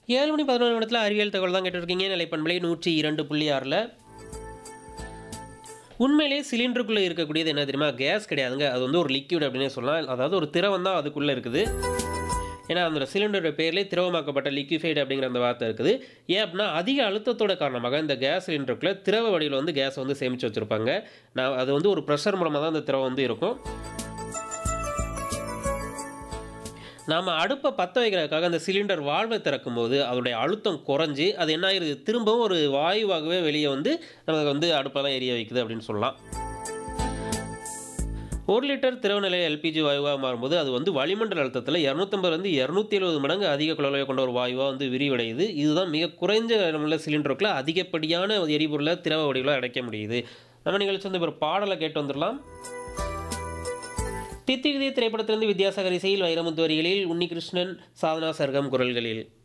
ஏழு மணி பதினொரு நிமிடத்தில் அறிவியல் தகவல் தான் கேட்டுருக்கீங்க நிலைப்பண்பலை நூற்றி இரண்டு புள்ளி ஆறில் உண்மையிலே சிலிண்டருக்குள்ளே இருக்கக்கூடியது என்ன தெரியுமா கேஸ் கிடையாதுங்க அது வந்து ஒரு லிக்விட் அப்படின்னே சொல்லலாம் அதாவது ஒரு திரவம் தான் அதுக்குள்ளே இருக்குது ஏன்னா அந்த சிலிண்டரோட பேர்லேயே திரவமாக்கப்பட்ட லிக்விஃபைடு அப்படிங்கிற அந்த வார்த்தை இருக்குது ஏன் அப்படின்னா அதிக அழுத்தத்தோட காரணமாக இந்த கேஸ் சிலிண்டருக்குள்ளே திரவ வடிவில் வந்து கேஸ் வந்து சேமித்து வச்சுருப்பாங்க நான் அது வந்து ஒரு ப்ரெஷர் மூலமாக தான் அந்த திரவம் வந்து இருக்கும் நாம் அடுப்பை பற்ற வைக்கிறதுக்காக அந்த சிலிண்டர் வாழ்வை திறக்கும் போது அதோடைய அழுத்தம் குறைஞ்சி அது என்ன ஆயிருது திரும்பவும் ஒரு வாயுவாகவே வெளியே வந்து நமக்கு வந்து அடுப்பெல்லாம் எரிய வைக்குது அப்படின்னு சொல்லலாம் ஒரு லிட்டர் திரவநிலை எல்பிஜி வாயுவாக மாறும்போது அது வந்து வளிமண்டல அழுத்தத்தில் இரநூத்தம்பதுலேருந்து இரநூத்தி எழுபது மடங்கு அதிக குழந்தையை கொண்ட ஒரு வாயுவாக வந்து விரிவடையுது இதுதான் மிக குறைஞ்ச நம்மள சிலிண்டருக்குள்ள அதிகப்படியான எரிபொருளை திரவ வடிவில் அடைக்க முடியுது நம்ம நிகழ்ச்சி வந்து ஒரு பாடலை கேட்டு வந்துடலாம் தித்திகிதி திரைப்படத்திலிருந்து வித்யாசாகர் இசையில் வைரமுத்து வரிகளில் உன்னிகிருஷ்ணன் சாதனா சர்க்கம் குரல்களில்